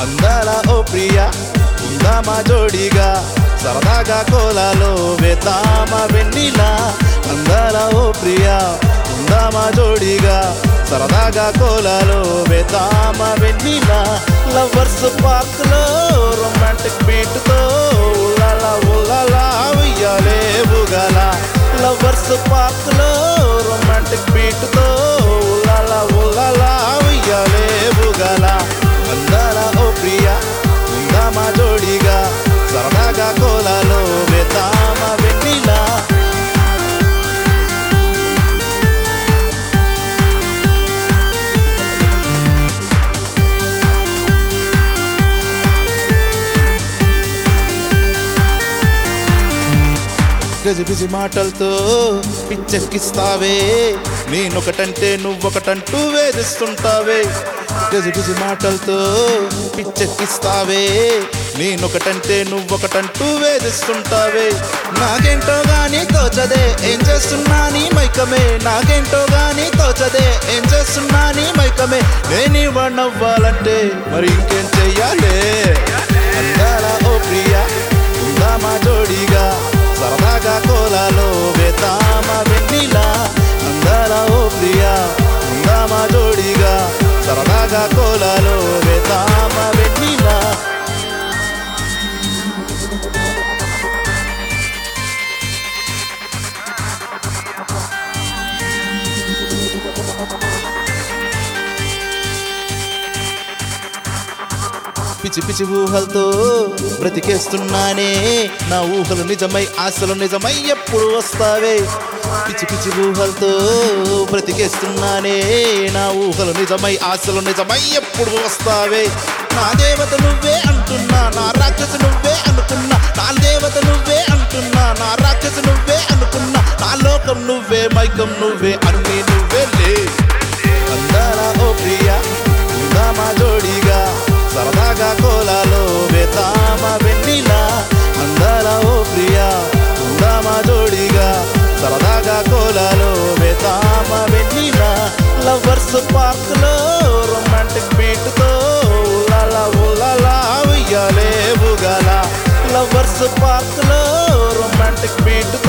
అందాల ఓ ప్రియా ఉందామా జోడిగా సరదాగా కోలాలో వేతామా వెన్నీలా అందాల ఓ ప్రియా ఉందామా జోడిగా సరదాగా కోలాలో వేతామా వెన్నీలా లవర్స్ పార్క్ లో రొమాంటిక్ బీట్ తో ఉల్లాలా ఉల్లాలా ఉయ్యాలే బుగల లవర్స్ పార్క్ లో రొమాంటిక్ బీట్ తో ఉల్లాలా ఉల్లాలా ఉయ్యాలే బుగల అందాల ఓ ప్రియా ఉందామా జోడిగా సరదాగా కోలాలో వేతామా వెన్నీలా గజిబిజి మాటలతో పిచ్చెక్కిస్తావే నేనొకటంటే నువ్వొకటంటూ వేధిస్తుంటావే గజిబిజి మాటలతో పిచ్చెక్కిస్తావే నేనొకటంటే నువ్వొకటంటూ వేధిస్తుంటావే నాకేంటో గానీ తోచదే ఏం చేస్తున్నా నీ మైకమే నాకేంటో గానీ తోచదే ఏం చేస్తున్నా నీ మైకమే నేను ఇవ్వనవ్వాలంటే మరి ఇంకేం చెయ్యాలే అందాల ఓ ప్రియా ఉందామా జోడిగా సరదాగా కోలాలో వేతామా వెన్నీలా అందాల ఓ ప్రియా ఉందామా జోడిగా సరదాగా కోలాలో వేతామా వెన్నీలా పిచ్చి పిచ్చి ఊహలతో బ్రతికేస్తున్నానే నా ఊహలు నిజమై ఆశలు నిజమై ఎప్పుడు వస్తావే పిచ్చి పిచ్చి ఊహలతో బ్రతికేస్తున్నానే నా ఊహలు నిజమై ఆశలు నిజమై ఎప్పుడు వస్తావే నా దేవత నువ్వే అంటున్నా నా రాక్షసు నువ్వే అనుకున్నా నా దేవత నువ్వే అంటున్నా నా రాక్షసు నువ్వే అనుకున్నా నా లోకం నువ్వే మైకం నువ్వే అన్నీ నువ్వే లే అందాల ఓ ప్రియా ఉందామా జోడిగా సరదాగా కోలాలో వేతామా వెన్నీలా అందాల ఓ ప్రియా ఉందామా జోడిగా సరదాగా కోలాలో వేతామా వెన్నీలా లవర్స్ పార్క్ లో రొమాంటిక్ బీట్ తో ఉల్లాలా ఉల్లాలా ఉయ్యాలే బుగల లవర్స్ పార్క్ లో రొమాంటిక్ బీట్